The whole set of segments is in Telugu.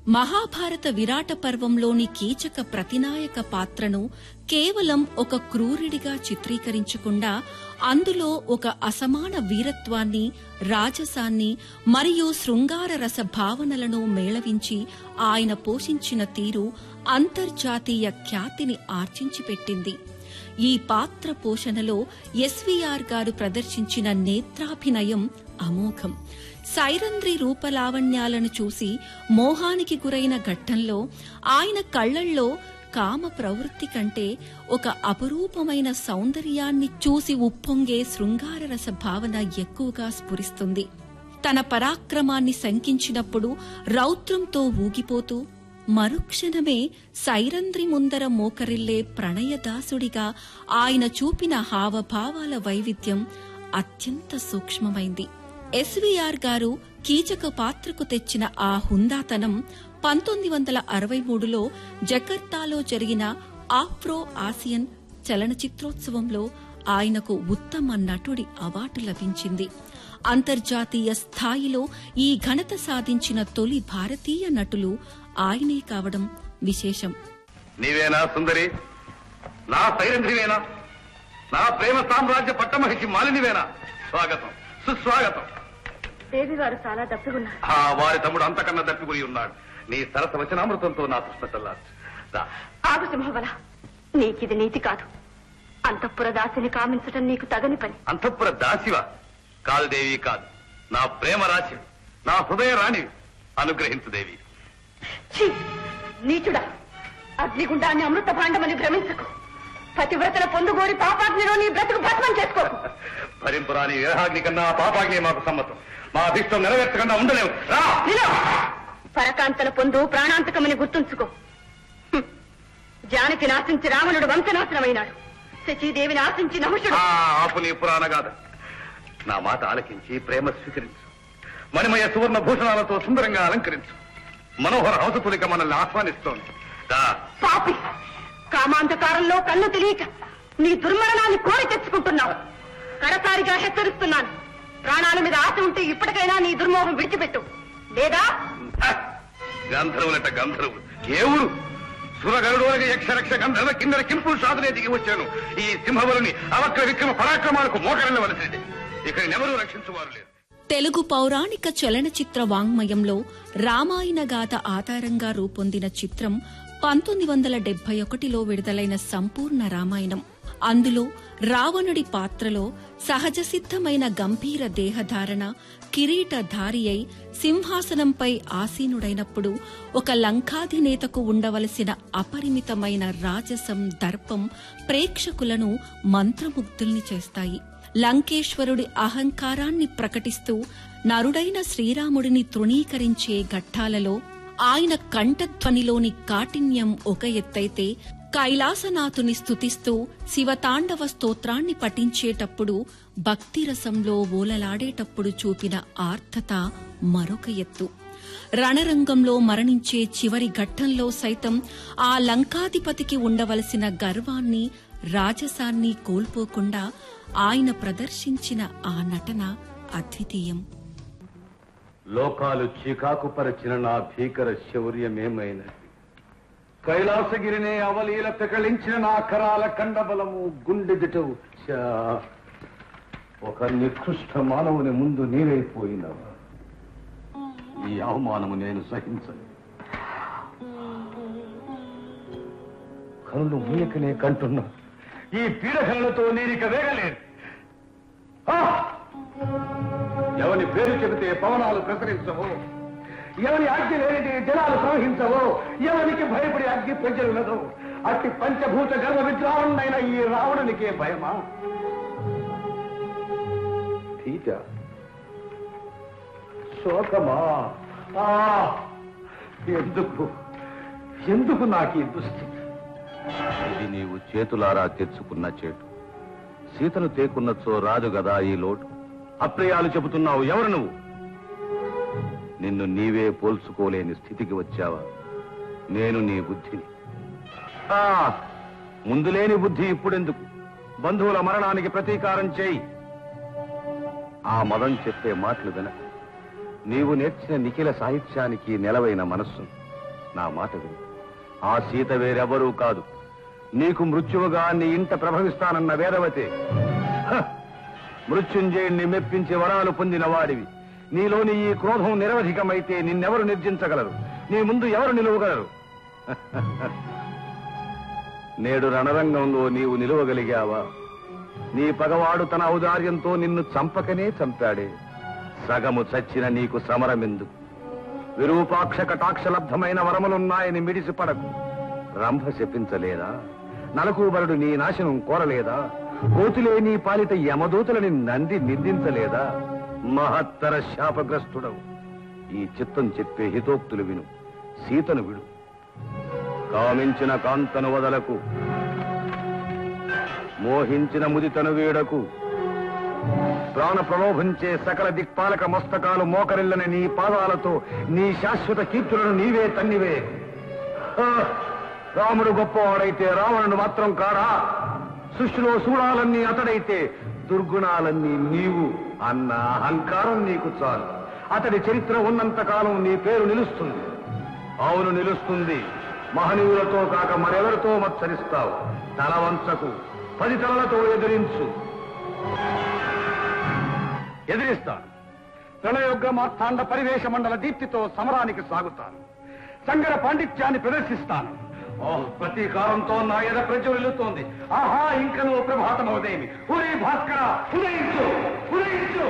మహాభారత విరాట పర్వంలోని కీచక ప్రతినాయక పాత్రను కేవలం ఒక క్రూరుడిగా చిత్రీకరించకుండా అందులో ఒక అసమాన వీరత్వాన్ని రాజసాన్ని మరియు శృంగార రస భావనలను మేళవించి ఆయన పోషించిన తీరు అంతర్జాతీయ ఖ్యాతిని ఆర్జించిపెట్టింది ఈ పాత్ర పోషణలో ఎస్వీఆర్ గారు ప్రదర్శించిన నేత్రాభినయం అమోఘం సైరంధ్రి రూపలావణ్యాలను చూసి మోహానికి గురైన ఘట్టంలో ఆయన కళ్లల్లో కామ ప్రవృత్తి కంటే ఒక అపురూపమైన సౌందర్యాన్ని చూసి ఉప్పొంగే శృంగారరస భావన ఎక్కువగా స్ఫురిస్తుంది తన పరాక్రమాన్ని శంకించినప్పుడు రౌద్రంతో ఊగిపోతూ మరుక్షణమే సైరంధ్రి ముందర మోకరిల్లే ప్రణయదాసుడిగా ఆయన చూపిన హావభావాల వైవిధ్యం అత్యంత సూక్ష్మమైంది ఎస్వీఆర్ గారు కీచక పాత్రకు తెచ్చిన ఆ హుందాతనం పంతొమ్మిది వందల అరవై మూడులో జకర్తాలో జరిగిన ఆఫ్రో ఆసియన్ చలనచిత్రోత్సవంలో ఆయనకు ఉత్తమ నటుడి అవార్డు లభించింది అంతర్జాతీయ స్థాయిలో ఈ ఘనత సాధించిన తొలి భారతీయ నటులు ఆయనే కావడం విశేషం నీవేనా సుందరి నా సైరంధ్రివేనా నా ప్రేమ సామ్రాజ్య పట్టమహిషి మాలినివేనా స్వాగతం సుస్వాగతం దేవి వారు చాలా దప్పుకున్నారు ఆ వారి తమ్ముడు అంతకన్నా దప్పిపోయి ఉన్నాడు నీ సరస వచనామృతంతో నా కృష్ణ చల్లార్చు రా. ఆగు సింహబల నీకిది నీతి కాదు అంతఃపుర దాసిని కామించటం నీకు తగని పని అంతఃపుర దాసివా కాదు దేవి కాదు నా ప్రేమ రాశి నా హృదయ రాణి అనుగ్రహించు దేవి ఛీ! నీచుడా అగ్నిగుండాన్ని అమృత భాండమని భ్రమించకు పతివ్రతల పొందుగోరి పాపాగ్నిలో నీ బ్రతుకు భస్మం చేసుకోకు భరింపురాని విరహాగ్ని కన్నా ఆ పాపాగ్ని మాకు సమ్మతం మా అభిష్టం నెరవేర్చకుండా ఉండలేవు రా విను పరకాంతల పొందు ప్రాణాంతకమని గుర్తుంచుకో హ్మ్. జానకి నాశించి రావణుడు వంశనాశనమైనాడు శచీదేవిని ఆశించి నహుషుడు ఆ ఆపు నీ పురాణ గాథ నా మాట ఆలకించి ప్రేమ స్వీకరించు మణిమయ సువర్ణ భూషణాలతో సుందరంగా అలంకరించు మనోహర హంసతులిక మనల్ని ఆహ్వానిస్తోంది దా. పాపి కామాంధకారంలో కన్ను తెలియక నీ దుర్మరణాన్ని కోరి తెచ్చుకుంటున్నావు కడసారిగా హెచ్చరిస్తున్నాను ప్రాణాల మీద ఆశ ఉంటే ఇప్పటికైనా నీ దుర్మోహం విడిచిపెట్టు లేదా హ! గంధర్వులట గంధర్వులు ఏ ఊరు సురగరుడు యక్షరక్ష గంధర్వ కిందర కింపులు సాధనే దిగి వచ్చాను ఈ సింహబలుని అవక్ర విక్రమ పరాక్రమాలకు మోకరిల్లవలసింది ఇక్కడెవరూ రక్షించువారు లేరు తెలుగు పౌరాణిక చలనచిత్ర వాంగ్మయంలో రామాయణ గాథ ఆధారంగా రూపొందిన చిత్రం పంతొమ్మిది వందల డెబ్బై ఒకటిలో విడుదలైన సంపూర్ణ రామాయణం అందులో రావణుడి పాత్రలో సహజ సిద్ధమైన గంభీర దేహధారణ కిరీటధారి అయి సింహాసనంపై ఆసీనుడైనప్పుడు ఒక లంకాధినేతకు ఉండవలసిన అపరిమితమైన రాజసం దర్పం ప్రేక్షకులను మంత్రముగ్ధుల్ని చేస్తాయి లంకేశ్వరుడి అహంకారాన్ని ప్రకటిస్తూ నరుడైన శ్రీరాముడిని తృణీకరించే ఘట్టాలలో ఆయన కంఠధ్వనిలోని కాఠిన్యం ఒక ఎత్తైతే కైలాసనాథుని స్తుతిస్తూ శివతాండవ స్తోత్రాన్ని పఠించేటప్పుడు భక్తిరసంలో ఓలలాడేటప్పుడు చూపిన ఆర్తత మరొక ఎత్తు రణరంగంలో మరణించే చివరి ఘట్టంలో సైతం ఆ లంకాధిపతికి ఉండవలసిన గర్వాన్ని రాజసాన్ని కోల్పోకుండా ఆయన ప్రదర్శించిన ఆ నటన అద్వితీయం లోకాలు చీకాకు పరిచిన నా భీకర శౌర్యమేమైనది కైలాసగిరినే అవలీల పెకళించిన నా కరాల కండబలము గుండెదిటవు ఛా! ఒక నికృష్ట మానవుని ముందు నీరైపోయినవా ఈ అవమానము నేను సహించను కనులు మూయకనే కంటున్నా ఈ పీడకలతో నేనిక వేగలేదు ఆ! ఎవని పేరు చెబితే పవనాలు ప్రసరించవో ఎవని ఆజ్ఞ లేనిది జలాలు ప్రవహించవో ఎవరికి భయపడి అగ్ని ప్రజలున్నదో అట్టి పంచభూత గర్భ విద్రావణుడైన ఈ రావణునికే భయమా భీత శోకమా ఆ! ఎందుకు ఎందుకు నాకు ఈ దుస్థితి ఇది నీవు చేతులారా తెచ్చుకున్న చేటు సీతను తేకున్నచో రాదు గదా ఈ లోటు అప్రయాలు చెబుతున్నావు ఎవరు నువ్వు నిన్ను నీవే పోల్చుకోలేని స్థితికి వచ్చావా నేను నీ బుద్ధిని ఆ, ముందులేని బుద్ధి ఇప్పుడెందుకు బంధువుల మరణానికి ప్రతీకారం చేయి ఆ మదం చెప్పే మాటలు విన నీవు నేర్చిన నిఖిల సాహిత్యానికి నెలవైన మనస్సు నా మాట విను ఆ సీత వేరెవరూ కాదు నీకు మృత్యువుగా నీ ఇంట ప్రభవిస్తానన్న వేదవతే హ! మృత్యుంజయుణ్ణి మెప్పించి వరాలు పొందిన వాడివి నీలోని ఈ క్రోధం నిరవధికమైతే నిన్నెవరు నిర్జించగలరు నీ ముందు ఎవరు నిలువగలరు నేడు రణరంగంలో నీవు నిలువగలిగావా నీ పగవాడు తన ఔదార్యంతో నిన్ను చంపకనే చంపాడే సగము చచ్చిన నీకు సమరమెందుకు విరూపాక్ష కటాక్షలబ్ధమైన వరములున్నాయని మిడిసి పడకు రంభ శపించలేదా నలకూబరుడు నీ నాశనం కోరలేదా కోతులే నీ పాలిట యమదూతలని నంది నిందించలేదా మహత్తర శాపగ్రస్తుడవు ఈ చిత్తం చెప్పే హితోక్తులు విను సీతను విడు కామించిన కాంతను వదలకు మోహించిన ముదితను వీడకు ప్రాణ ప్రలోభించే సకల దిక్పాలక మస్తకాలు మోకరిల్లని నీ పాదాలతో నీ శాశ్వత కీర్తులను నీవే తన్నివే ఆ, రాముడు గొప్పవాడైతే రావణుడు మాత్రం కాడా సృష్టిలో సూడాలన్నీ అతడైతే దుర్గుణాలన్నీ నీవు అన్న అహంకారం నీకు చాలు అతడి చరిత్ర ఉన్నంత కాలం నీ పేరు నిలుస్తుంది అవును నిలుస్తుంది మహనీయులతో కాక మరెవరితో మత్సరిస్తావు తల వంచకు పది తలలతో ఎదిరించు ఎదిరిస్తాను ప్రళయొగ్గ మార్తాండ పరివేశ మండల దీప్తితో సమరానికి సాగుతాను సంగర పాండిత్యాన్ని ప్రదర్శిస్తాను ఓ ప్రతీకారంతో నా ఎద ప్రజ్వలిల్లుతోంది ఆహా ఇంక నువ్వు ప్రభాతమవుదేమి ఉదయ భాస్కర ఉదయించు ఉదయించు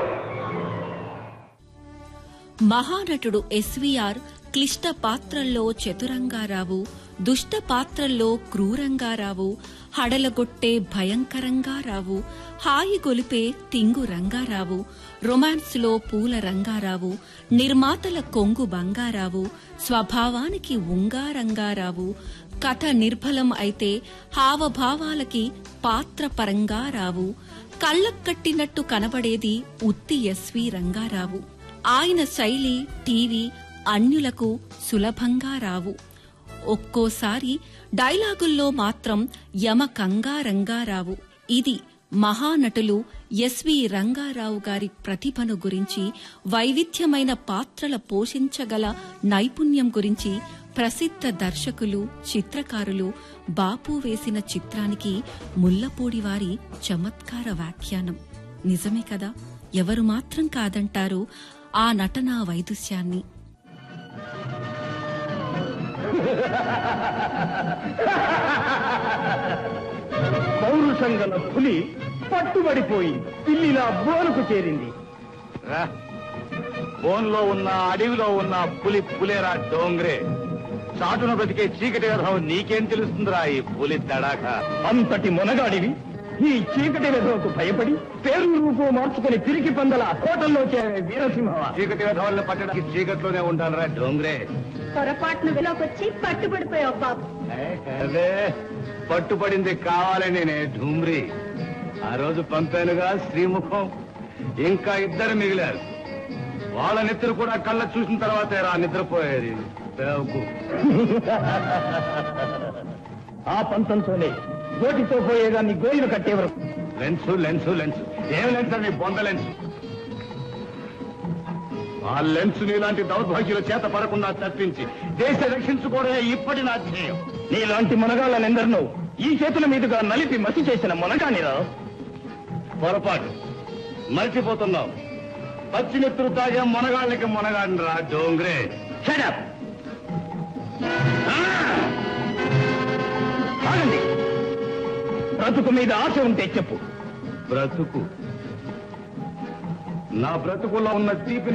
మహానటుడు ఎస్వీఆర్ క్లిష్ట పాత్రల్లో చతురంగారావు దుష్ట పాత్రల్లో క్రూరంగారావు హడలగొట్టే భయంకరంగారావు హాయి గొలిపే తింగు రంగారావు రొమాన్స్లో పూల రంగారావు నిర్మాతల కొంగు బంగారావు స్వభావానికి ఉంగారంగారావు కథ నిర్భలం అయితే హావభావాలకి పాత్ర పరంగా రావు కళ్ళకట్టినట్టు కనబడేది ఉత్తి ఎస్వి రంగారావు ఆయన శైలి టీవీ అన్యులకు సులభంగా రావు ఒక్కోసారి డైలాగుల్లో మాత్రం యమ కంగారంగారావు ఇది మహానటులు ఎస్వి రంగారావు గారి ప్రతిభను గురించి వైవిధ్యమైన పాత్రల పోషించగల నైపుణ్యం గురించి ప్రసిద్ధ దర్శకులు చిత్రకారులు బాపు వేసిన చిత్రానికి ముల్లపూడి వారి చమత్కార వ్యాఖ్యానం నిజమే కదా ఎవరు మాత్రం కాదంటారు ఆ నటనా వైదుష్యాన్ని పౌరుషంగల పులి పట్టుబడిపోయి పిల్లిలా బోనుకు చేరింది రా. బోన్లో ఉన్న అడవిలో ఉన్న పులి పులేరా డోంగ్రే చాటున బ్రతికే చీకటి వ్యధం నీకేం తెలుస్తుందిరా ఈ పులి తడాక అంతటి మొనగాడివి ఈ చీకటి వెధవకు భయపడి పేరు రూపు మార్చుకుని తిరిగి పందల హోటల్లో చేరే వీరసింహ చీకటి వ్యధవాళ్ళని పట్టడానికి చీకట్లోనే ఉంటానరా డోంగ్రే పొరపాటున వెలోకొచ్చి పట్టుబడిపోయావు బాబు అదే పట్టుపడింది కావాలనేనే ఢూమ్రి ఆ రోజు పంపానుగా శ్రీముఖం ఇంకా ఇద్దరు మిగిలారు వాళ్ళ నిద్ర కూడా కళ్ళ చూసిన తర్వాతే రా నిద్రపోయేది బేవకు. ఆ పంతంతోనే గోటితో పోయేదాన్ని గోయిలు కట్టేవరకు లెన్సు లెన్సు లెన్సు ఏం లెన్స్ అండి బొంద లెన్స్ ఆ లెన్స్ నీలాంటి దౌర్భాగ్యుల చేత పడకుండా తప్పించి దేశ రక్షించుకోవడమే ఇప్పటి నా ధ్యేయం నీలాంటి మొనగాళ్ళనెందరినో ఈ చేతుల మీదుగా నలిపి మసి చేసిన మొనగానిరా పొరపాటు మర్చిపోతున్నావు పచ్చినెత్తురు తాగే మొనగాళ్ళకి మొనగాడిని రా డోంగ్రే షడప్ ఆగండి బ్రతుకు మీద ఆశ ఉంటే చెప్పు బ్రతుకు నా బ్రతుకులో ఉన్న తీపి